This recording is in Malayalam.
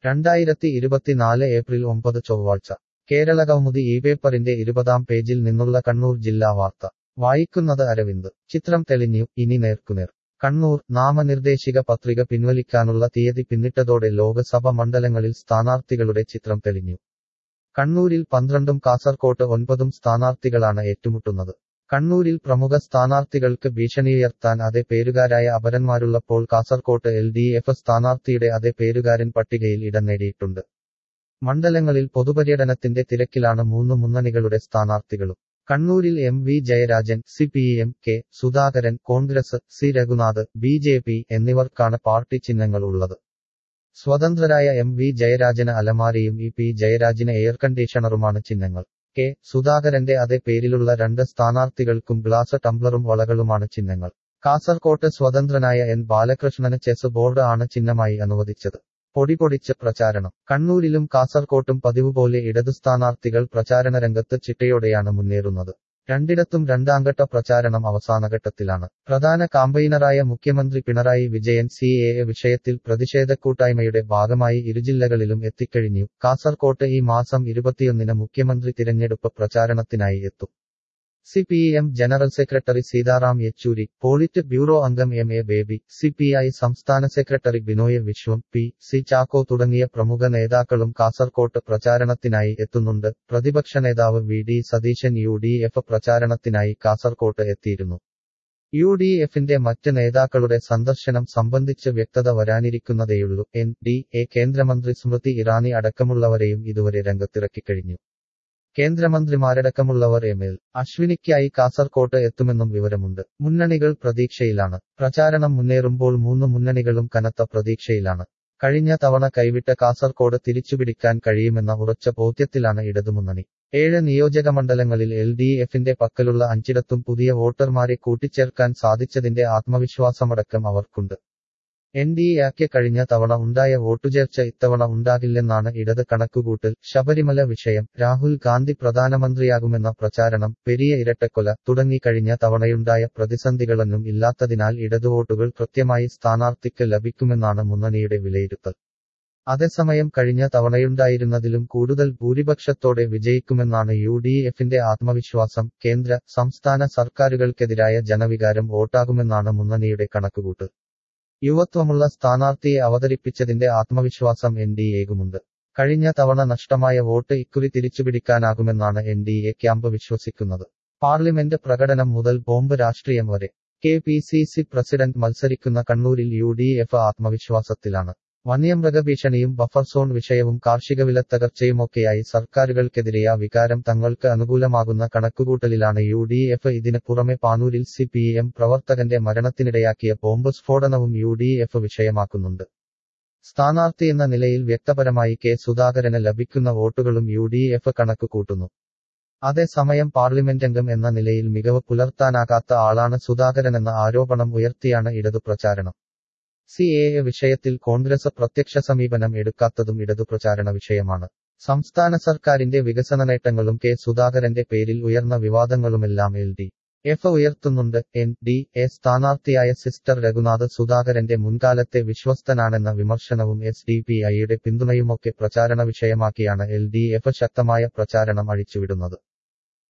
രണ്ടായിരത്തി ഇരുപത്തിനാല് ഏപ്രിൽ ഒമ്പത് ചൊവ്വാഴ്ച കേരള കൗമുദി ഈ പേപ്പറിന്റെ ഇരുപതാം പേജിൽ നിന്നുള്ള കണ്ണൂർ ജില്ലാ വാർത്ത വായിക്കുന്നത് അരവിന്ദ് ചിത്രം തെളിഞ്ഞു ഇനി നേർക്കുനേർ കണ്ണൂർ നാമനിർദ്ദേശിക പത്രിക പിൻവലിക്കാനുള്ള തീയതി പിന്നിട്ടതോടെ ലോക്സഭ മണ്ഡലങ്ങളിൽ സ്ഥാനാർത്ഥികളുടെ ചിത്രം തെളിഞ്ഞു കണ്ണൂരിൽ പന്ത്രണ്ടും കാസർകോട്ട് ഒൻപതും സ്ഥാനാർത്ഥികളാണ് ഏറ്റുമുട്ടുന്നത് കണ്ണൂരിൽ പ്രമുഖ സ്ഥാനാർത്ഥികൾക്ക് ഭീഷണിയുയർത്താൻ അതേ പേരുകാരായ അപരന്മാരുള്ളപ്പോൾ കാസർകോട്ട് എൽ ഡി എഫ് സ്ഥാനാർത്ഥിയുടെ അതേ പേരുകാരൻ പട്ടികയിൽ ഇടം നേടിയിട്ടുണ്ട് മണ്ഡലങ്ങളിൽ പൊതുപര്യടനത്തിന്റെ തിരക്കിലാണ് മൂന്ന് മുന്നണികളുടെ സ്ഥാനാർത്ഥികളും കണ്ണൂരിൽ M V Jayarajan C P M K Sudhakaran Congress C Raghunath B J P എന്നിവർക്കാണ് പാർട്ടി ചിഹ്നങ്ങൾ ഉള്ളത് സ്വതന്ത്രരായ എം വി ജയരാജന് അലമാരയും ഇ പി ജയരാജിന് എയർ കണ്ടീഷണറുമാണ് ചിഹ്നങ്ങൾ കെ സുധാകരന്റെ അതേ പേരിലുള്ള രണ്ട് സ്ഥാനാർത്ഥികൾക്കും ഗ്ലാസ് ടംബ്ലറും വളകളുമാണ് ചിഹ്നങ്ങൾ കാസർകോട്ട് സ്വതന്ത്രനായ എൻ ബാലകൃഷ്ണന് ചെസ് ബോർഡ് ആണ് ചിഹ്നമായി അനുവദിച്ചത് പൊടിപൊടിച്ച് പ്രചാരണം കണ്ണൂരിലും കാസർകോട്ടും പതിവുപോലെ ഇടതു സ്ഥാനാർത്ഥികൾ പ്രചാരണ രംഗത്ത് ചിട്ടയോടെയാണ് മുന്നേറുന്നത് രണ്ടിടത്തും രണ്ടാംഘട്ട പ്രചാരണം അവസാനഘട്ടത്തിലാണ് പ്രധാന കാമ്പയിനറായ മുഖ്യമന്ത്രി Pinarayi Vijayan C A A വിഷയത്തിൽ പ്രതിഷേധക്കൂട്ടായ്മയുടെ ഭാഗമായി ഇരുജില്ലകളിലും എത്തിക്കഴിഞ്ഞു കാസർകോട്ട് ഈ മാസം ഇരുപത്തിയൊന്നിന് മുഖ്യമന്ത്രി തിരഞ്ഞെടുപ്പ് പ്രചാരണത്തിനായി എത്തും C P M general secretary Sitaram Yechury polit bureau അംഗം M A Baby C P I സംസ്ഥാന secretary Binoy Viswam P C Chacko തുടങ്ങിയ പ്രമുഖ നേതാക്കളും കാസർകോട്ട് പ്രചാരണത്തിനായി എത്തുന്നുണ്ട് പ്രതിപക്ഷ നേതാവ് V D Satheesan U D F പ്രചാരണത്തിനായി കാസർകോട്ട് എത്തിയിരുന്നു യു ഡി എഫിന്റെ മറ്റ് നേതാക്കളുടെ സന്ദർശനം സംബന്ധിച്ച് വ്യക്തത വരാനിരിക്കുന്നതേയുള്ളൂ എൻ ഡി എ കേന്ദ്രമന്ത്രി സ്മൃതി ഇറാനി അടക്കമുള്ളവരെയും ഇതുവരെ രംഗത്തിറക്കിക്കഴിഞ്ഞു കേന്ദ്രമന്ത്രിമാരടക്കമുള്ളവർ എം എൽ അശ്വിനിക്കായി കാസർകോട്ട് എത്തുമെന്നും വിവരമുണ്ട് മുന്നണികൾ പ്രതീക്ഷയിലാണ് പ്രചാരണം മുന്നേറുമ്പോൾ മൂന്ന് മുന്നണികളും കനത്ത പ്രതീക്ഷയിലാണ് കഴിഞ്ഞ തവണ കൈവിട്ട കാസർകോട് തിരിച്ചുപിടിക്കാൻ കഴിയുമെന്ന ഉറച്ച ബോധ്യത്തിലാണ് ഇടതുമുന്നണി ഏഴ് നിയോജക മണ്ഡലങ്ങളിൽ എൽ ഡി എഫിന്റെ പക്കലുള്ള അഞ്ചിടത്തും പുതിയ വോട്ടർമാരെ കൂട്ടിച്ചേർക്കാൻ സാധിച്ചതിന്റെ ആത്മവിശ്വാസമടക്കം അവർക്കുണ്ട് എൻ ഡി എക്ക് കഴിഞ്ഞ തവണ ഉണ്ടായ വോട്ടുചേർച്ച ഇത്തവണ ഉണ്ടാകില്ലെന്നാണ് ഇടത് കണക്കുകൂട്ടൽ ശബരിമല വിഷയം രാഹുൽ ഗാന്ധി പ്രധാനമന്ത്രിയാകുമെന്ന പ്രചാരണം പെരിയ ഇരട്ടക്കൊല തുടങ്ങി കഴിഞ്ഞ തവണയുണ്ടായ പ്രതിസന്ധികളൊന്നും ഇല്ലാത്തതിനാൽ ഇടതുവോട്ടുകൾ കൃത്യമായി സ്ഥാനാർത്ഥിക്ക് ലഭിക്കുമെന്നാണ് മുന്നണിയുടെ വിലയിരുത്തൽ അതേസമയം കഴിഞ്ഞ തവണയുണ്ടായിരുന്നതിലും കൂടുതൽ ഭൂരിപക്ഷത്തോടെ വിജയിക്കുമെന്നാണ് യു ഡി എഫിന്റെ ആത്മവിശ്വാസം കേന്ദ്ര സംസ്ഥാന സർക്കാരുകൾക്കെതിരായ ജനവികാരം വോട്ടാകുമെന്നാണ് മുന്നണിയുടെ കണക്കുകൂട്ടൽ യുവത്വമുള്ള സ്ഥാനാർത്ഥിയെ അവതരിപ്പിച്ചതിന്റെ ആത്മവിശ്വാസം എൻ ഡി എകുമുണ്ട് കഴിഞ്ഞ തവണ നഷ്ടമായ വോട്ട് ഇക്കുറി തിരിച്ചുപിടിക്കാനാകുമെന്നാണ് എൻ ഡി എ ക്യാമ്പ് വിശ്വസിക്കുന്നത് പാർലമെന്റ് പ്രകടനം മുതൽ ബോംബ് രാഷ്ട്രീയം വരെ K P C C president മത്സരിക്കുന്ന കണ്ണൂരിൽ യു ഡി എഫ് ആത്മവിശ്വാസത്തിലാണ് വന്യമൃഗഭീഷണിയും ബഫർ സോൺ വിഷയവും കാർഷിക വിലത്തകർച്ചയുമൊക്കെയായി സർക്കാരുകൾക്കെതിരെയ വികാരം തങ്ങൾക്ക് അനുകൂലമാകുന്ന കണക്കുകൂട്ടലിലാണ് യു ഡി എഫ് ഇതിന് പുറമെ പാനൂരിൽ സി പി എം പ്രവർത്തകന്റെ മരണത്തിനിടയാക്കിയ ബോംബ് സ്ഫോടനവും യു ഡി എഫ് വിഷയമാക്കുന്നുണ്ട് സ്ഥാനാർത്ഥിയെന്ന നിലയിൽ വ്യക്തപരമായി കെ സുധാകരന് ലഭിക്കുന്ന വോട്ടുകളും യു ഡി എഫ് കണക്ക് കൂട്ടുന്നു അതേസമയം പാർലമെന്റംഗം എന്ന നിലയിൽ മികവ് പുലർത്താനാകാത്ത ആളാണ് സുധാകരനെന്ന ആരോപണം ഉയർത്തിയാണ് ഇടതു പ്രചാരണം സി എ എ വിഷയത്തിൽ കോൺഗ്രസ് പ്രത്യക്ഷ സമീപനം എടുക്കാത്തതും ഇടതു പ്രചാരണ വിഷയമാണ് സംസ്ഥാന സർക്കാരിന്റെ വികസന നേട്ടങ്ങളും കെ സുധാകരന്റെ പേരിൽ ഉയർന്ന വിവാദങ്ങളുമെല്ലാം എൽ ഡി എഫ് ഉയർത്തുന്നുണ്ട് എൻ ഡി എ സ്ഥാനാർത്ഥിയായ സിസ്റ്റർ രഘുനാഥ് സുധാകരന്റെ മുൻകാലത്തെ വിശ്വസ്തനാണെന്ന വിമർശനവും എസ് ഡി പി ഐയുടെ പിന്തുണയുമൊക്കെ പ്രചാരണ വിഷയമാക്കിയാണ് എൽ ഡി എഫ് ശക്തമായ പ്രചാരണം അഴിച്ചുവിടുന്നത്